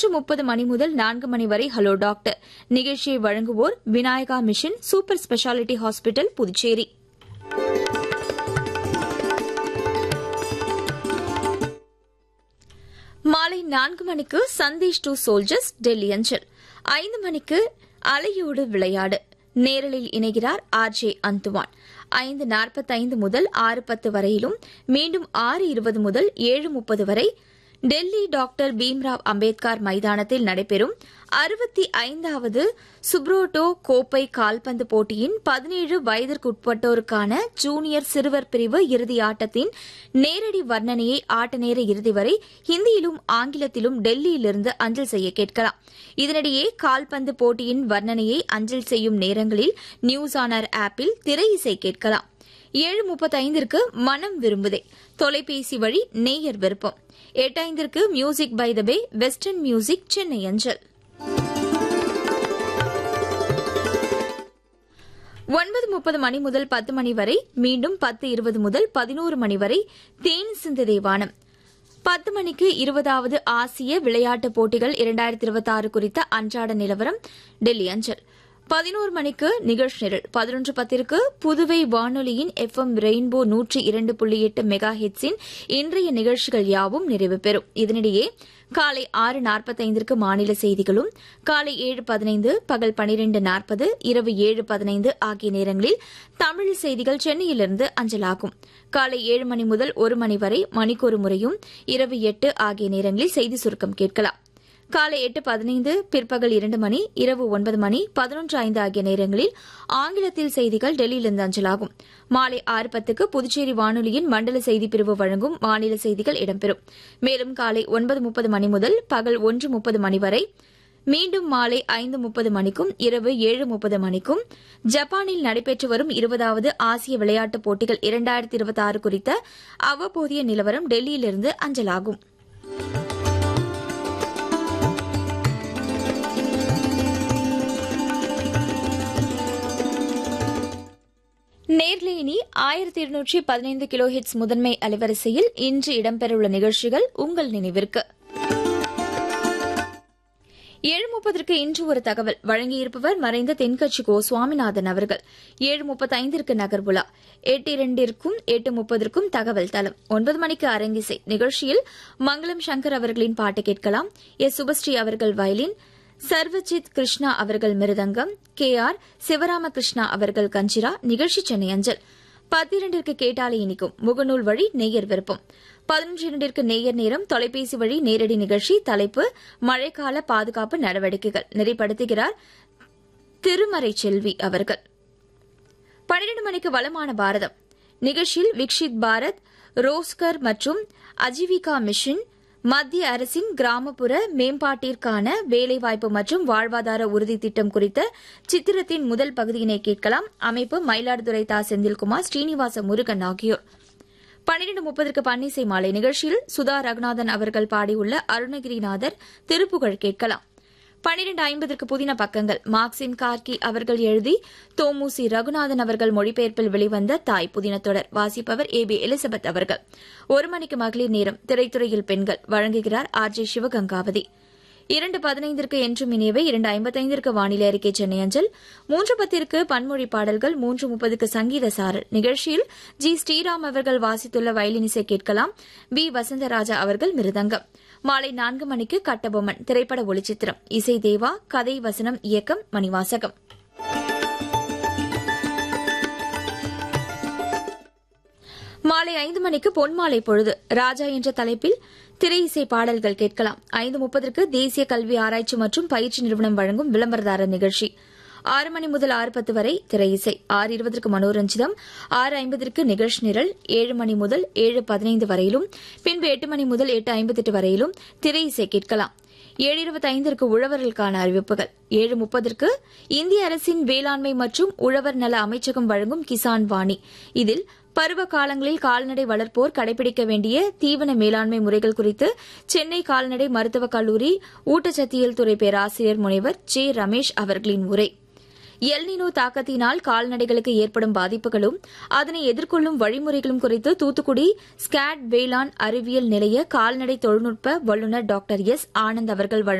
மூன்று முப்பது மணி முதல் நான்கு மணி வரை ஹலோ டாக்டர் நிகழ்ச்சியை வழங்குவோர் Vinayaka mission super speciality hospital Puducherry மாலை நான்கு மணிக்கு சந்தேஷ் டு சோல்ஜர்ஸ் டெல்லி அஞ்சல் ஐந்து மணிக்கு அலையோடு விளையாடு நேரலில் இணைகிறார் ஆர் ஜே அந்துவான் ஐந்து நாற்பத்தைந்து முதல் ஆறு பத்து வரையிலும் மீண்டும் ஆறு இருபது முதல் ஏழு முப்பது வரை டெல்லி டாக்டர் பீம்ராவ் அம்பேத்கர் மைதானத்தில் நடைபெறும் அறுபத்தி ஐந்தாவது சுப்ரோட்டோ கோப்பை கால்பந்து போட்டியின் பதினேழு வயதிற்குட்பட்டோருக்கான ஜூனியர் சிறுவர் பிரிவு இறுதி ஆட்டத்தின் நேரடி வர்ணனையை ஆட்ட நேர இறுதி வரை ஹிந்தியிலும் ஆங்கிலத்திலும் டெல்லியிலிருந்து அஞ்சல் செய்ய கேட்கலாம் இதனிடையே கால்பந்து போட்டியின் வர்ணனையை அஞ்சல் செய்யும் நேரங்களில் நியூஸ் ஆனர் ஆப்பில் திரை இசை கேட்கலாம் ஏழு முப்பத்தைந்திற்கு மனம் விரும்புதே தொலைபேசி வழி நேயர் விருப்பம் எட்டைந்திற்கு music by the bay western music Chennai அஞ்சல் ஒன்பது முப்பது மணி முதல் பத்து மணி வரை மீண்டும் பத்து இருபது முதல் பதினோரு மணி வரை தேன் சிந்து தேவானம் பத்து மணிக்கு இருபதாவது ஆசிய விளையாட்டுப் போட்டிகள் இரண்டாயிரத்தி இருபத்தி ஆறு குறித்த அன்றாட நிலவரம் டெல்லி அஞ்சல் பதினோரு மணிக்கு நிகழ்ச்சி நிரல் பதினொன்று பத்திற்கு புதுவை வானொலியின் எஃப் எம் ரெயின்போ நூற்றி இரண்டு புள்ளி எட்டு மெகா ஹெட்ஸின் இன்றைய நிகழ்ச்சிகள் யாவும் நிறைவு பெறும் இதனிடையே காலை ஆறு நாற்பத்தைந்திற்கு மாநில செய்திகளும் காலை ஏழு பதினைந்து பகல் பனிரெண்டு நாற்பது இரவு ஏழு பதினைந்து ஆகிய நேரங்களில் தமிழ் செய்திகள் சென்னையிலிருந்து அஞ்சலாகும் காலை ஏழு மணி முதல் ஒரு மணி வரை மணிக்கொரு முறையும் இரவு எட்டு ஆகிய நேரங்களில் செய்தி சுருக்கம் கேட்கலாம் காலை எட்டு பதினைந்து பிற்பகல் இரண்டு மணி இரவு ஒன்பது மணி பதினொன்று ஐந்து ஆகிய நேரங்களில் ஆங்கிலத்தில் செய்திகள் டெல்லியிலிருந்து அஞ்சலாகும் மாலை ஆறு பத்துக்கு புதுச்சேரி வானொலியின் மண்டல செய்திப் பிரிவு வழங்கும் மாநில செய்திகள் இடம்பெறும் மேலும் காலை ஒன்பது முப்பது மணி முதல் பகல் ஒன்று முப்பது மணி வரை மீண்டும் மாலை ஐந்து முப்பது மணிக்கும் இரவு ஏழு முப்பது மணிக்கும் ஜப்பானில் நடைபெற்று வரும் இருபதாவது ஆசிய விளையாட்டுப் போட்டிகள் இரண்டாயிரத்தி இருபத்தி ஆறு குறித்த அவ்வப்போதைய நிலவரம் டெல்லியிலிருந்து அஞ்சலாகும் நேர்லேனி ஆயிரத்தி இருநூற்றி பதினைந்து கிலோ ஹிட்ஸ் முதன்மை அலைவரிசையில் இன்று இடம்பெறவுள்ள நிகழ்ச்சிகள் உங்கள் நினைவிற்கு ஏழு முப்பதற்கு இன்று ஒரு தகவல் வழங்கியிருப்பவர் மறைந்த தென்கட்சி கோ சுவாமிநாதன் அவர்கள் ஏழு முப்பத்தைந்திற்கு நகர்வுலா எட்டு இரண்டிற்கும் எட்டு முப்பதற்கும் தகவல் தளம் ஒன்பது மணிக்கு அரங்கிசை நிகழ்ச்சியில் மங்களம் சங்கர் அவர்களின் பாட்டு கேட்கலாம் எஸ் சுபஸ்ரீ அவர்கள் வயலின் சர்வஜித் கிருஷ்ணா அவர்கள் மிருதங்கம் கே ஆர் சிவராமகிருஷ்ணா அவர்கள் கஞ்சிரா நிகழ்ச்சி சென்னை அஞ்சல் பத்திரண்டிற்கு கேட்டாலே இனிக்கும் முகநூல் வழி நேயர் விருப்பம் பதினொன்று இரண்டிற்கு நேயர் நேரம் தொலைபேசி வழி நேரடி நிகழ்ச்சி தலைப்பு மழைக்கால பாதுகாப்பு நடவடிக்கைகள் நெறிப்படுத்துகிறார் திருமறை செல்வி அவர்கள் பன்னிரண்டு மணிக்கு வளமான பாரதம் நிகழ்ச்சியில் விக்ஷித் பாரத் ரோஸ்கர் மற்றும் அஜீவிகா மிஷன் மத்திய அரசின் கிராமப்புற மேம்பாட்டிற்கான வேலைவாய்ப்பு மற்றும் வாழ்வாதார உறுதி திட்டம் குறித்த சித்திரத்தின் முதல் பகுதியினை கேட்கலாம் அமைப்பு மயிலாடுதுறை தா செந்தில்குமார் ஸ்ரீனிவாச முருகன் ஆகியோர் பன்னிரண்டு முப்பதற்கு பன்னிசை மாலை நிகழ்ச்சியில் சுதா ரகுநாதன் அவர்கள் பாடியுள்ள அருணகிரிநாதர் திருப்புகழ் கேட்கலாம் பன்னிரண்டு ஐம்பதற்கு புதின பக்கங்கள் மார்க்சிம் கார்கி அவர்கள் எழுதி தோமுசி ரகுநாதன் அவர்கள் மொழிபெயர்ப்பில் வெளிவந்த தாய் புதின தொடர் வாசிப்பவர் ஏ பி எலிசபெத் அவர்கள் ஒரு மணிக்கு மகளிர் நேரம் திரைத்துறையில் பெண்கள் வழங்குகிறார் ஆர் ஜே சிவகங்காவதி இரண்டு பதினைந்திற்கு என்றும் இனியவை இரண்டு ஐம்பத்தைந்திற்கு வானிலை அறிக்கை சென்னை அஞ்சல் மூன்று பத்திற்கு பன்மொழி பாடல்கள் மூன்று முப்பதுக்கு சங்கீத சாரல் நிகழ்ச்சியில் ஜி ஸ்ரீராம் அவர்கள் வாசித்துள்ள வயலினிசை கேட்கலாம் வி வசந்தராஜா அவர்கள் மிருதங்கம் மாலை நான்கு மணிக்கு கட்டபொம்மன் திரைப்பட ஒளிச்சித்திரம் இசை தேவா கதை வசனம் இயக்கம் மணிவாசகம் மாலை ஐந்து மணிக்கு பொன்மாலை பொழுது ராஜா என்ற தலைப்பில் திரை இசை பாடல்கள் கேட்கலாம் ஐந்து முப்பதற்கு தேசிய கல்வி ஆராய்ச்சி மற்றும் பயிற்சி நிறுவனம் வழங்கும் விளம்பரதாரர் நிகழ்ச்சி ஆறு மணி முதல் ஆறு பத்து வரை திரை இசை ஆறு இருபதற்கு மனோரஞ்சிதம் ஆறு ஐம்பதற்கு நிகழ்ச்சி நிரல் ஏழு மணி முதல் ஏழு பதினைந்து வரையிலும் பின்பு எட்டு மணி முதல் எட்டு ஐம்பத்தெட்டு வரையிலும் திரை இசை கேட்கலாம் ஏழு இருபத்தைந்திற்கு உழவர்களுக்கான அறிவிப்புகள் ஏழு முப்பதற்கு இந்திய அரசின் வேளாண்மை மற்றும் உழவர் நல அமைச்சகம் வழங்கும் கிசான் வாணி இதில் பருவ காலங்களில் கால்நடை வளர்ப்போர் கடைபிடிக்க வேண்டிய தீவன மேலாண்மை முறைகள் குறித்து சென்னை கால்நடை மருத்துவக் கல்லூரி ஊட்டச்சத்தியல் துறை பேராசிரியர் முனைவர் ஜே ரமேஷ் அவர்களின் உரை எல்னினோ தாக்கத்தினால் கால்நடைகளுக்கு ஏற்படும் பாதிப்புகளும் அதனை எதிர்கொள்ளும் வழிமுறைகளும் குறித்து தூத்துக்குடி ஸ்காட் வேளாண் அறிவியல் நிலைய கால்நடை தொழில்நுட்ப வல்லுநர் டாக்டர் எஸ் ஆனந்த் அவர்கள்